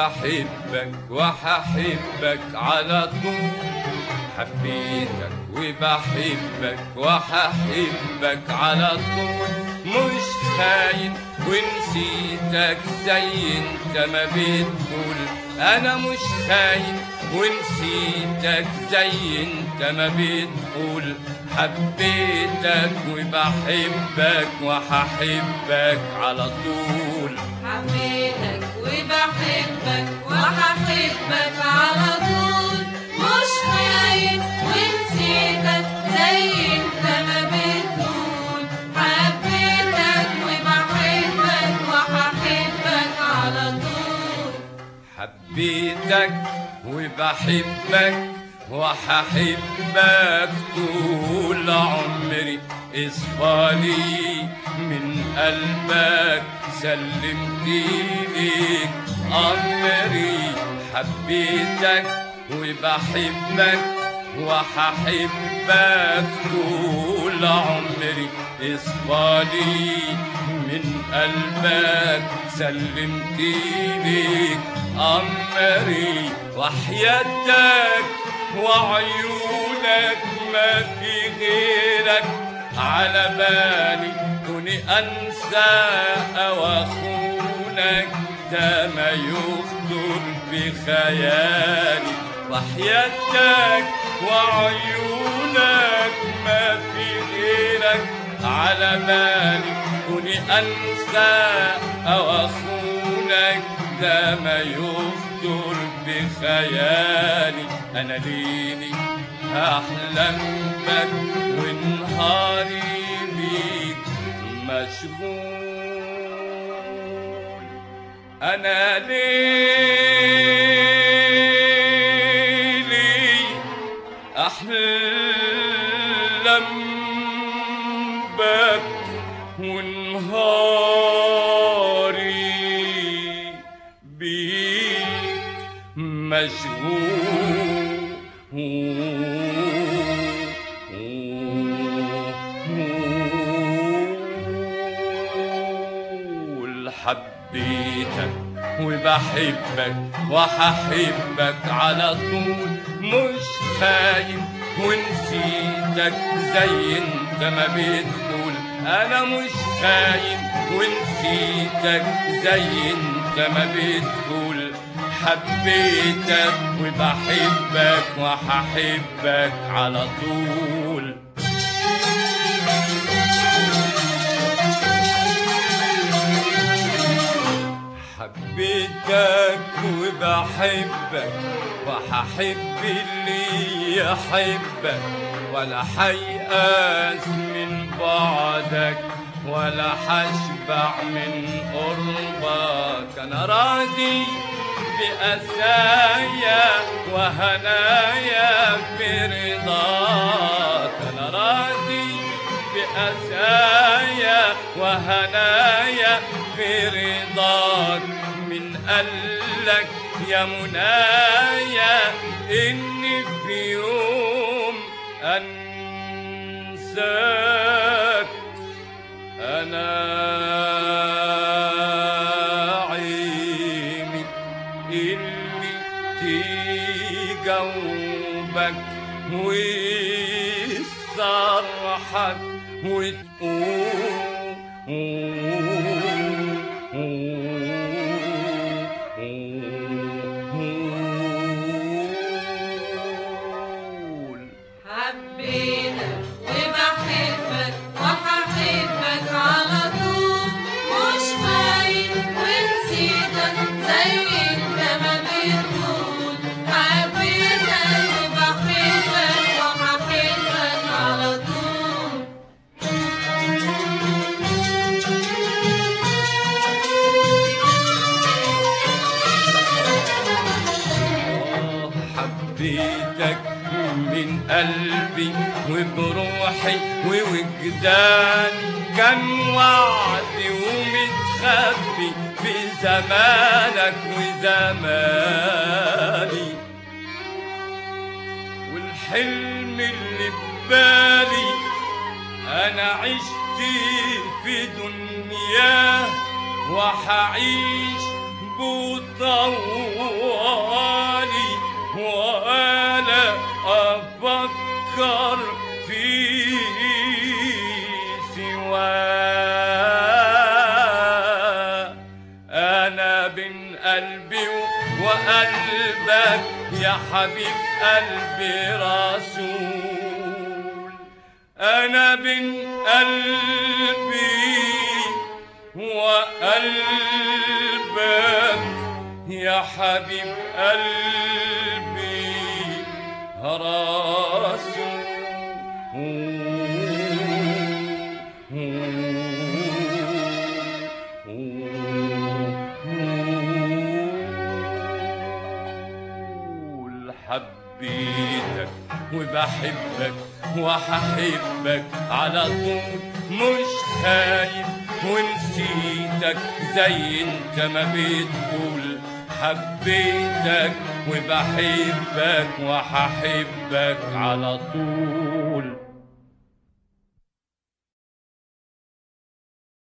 وبحبك وححبك على طول حبيتك وبحبك وححبك على طول مش خاين ونسيتك زي انت ما بتقول انا مش خاين ونسيتك زي انت ما بتقول حبيتك وبحبك وححبك على طول حبيتك وبحبك وهحبك على طول مش خاين ونسيتك زي انت ما بتقول حبيتك وبحبك وهحبك على طول حبيتك وبحبك وححبك طول عمري اصفالي من قلبك سلمت ليك أمري حبيتك وبحبك وححبك طول عمري اصفالي من قلبك سلمت ليك أمري وحياتك وعيونك ما في غيرك على بالي كوني أنسى أو أخونك ده ما يخطر بخيالي وحياتك وعيونك ما في غيرك على بالي كوني أنسى أو أخونك ده ما يخطر بخيالي أنا ليلي أحلم بك ونهاري بيك مشغول أنا ليلي أحلم بك ونهاري بيك مشغول حبيتك وبحبك وححبك على طول مش خاين ونسيتك زي انت ما بتقول انا مش خاين ونسيتك زي انت ما بتقول حبيتك وبحبك وححبك على طول حبيتك وبحبك وححب اللي يحبك ولا حيأس من بعدك ولا حشبع من قربك انا راضي بأسايا وهنايا برضاك انا راضي بأسايا وهنايا برضاك من قالك يا منايا إني في يوم أنساك أنا عيني اللي تجاوبك ويصرحك وتقول حبيتك وبحبك وهحبك على طول مش خاين ونسيتك زي انت ما بتقول حبيتك وبحبك وهحبك على طول آه، حبيتك من قلبي وبروحي ووجداني كان وعدي ومتخبي في زمانك وزماني والحلم اللي ببالي انا عشت في دنياه وحعيش طوالي وأنا أفكر في سواه أنا بين قلبي وقلبك يا حبيب قلبي رسول أنا بين قلبي وقلبك يا حبيب قلبي رسول حبيتك وبحبك وهحبك على طول مش خايف ونسيتك زي انت ما بتقول حبيتك وبحبك وهحبك على طول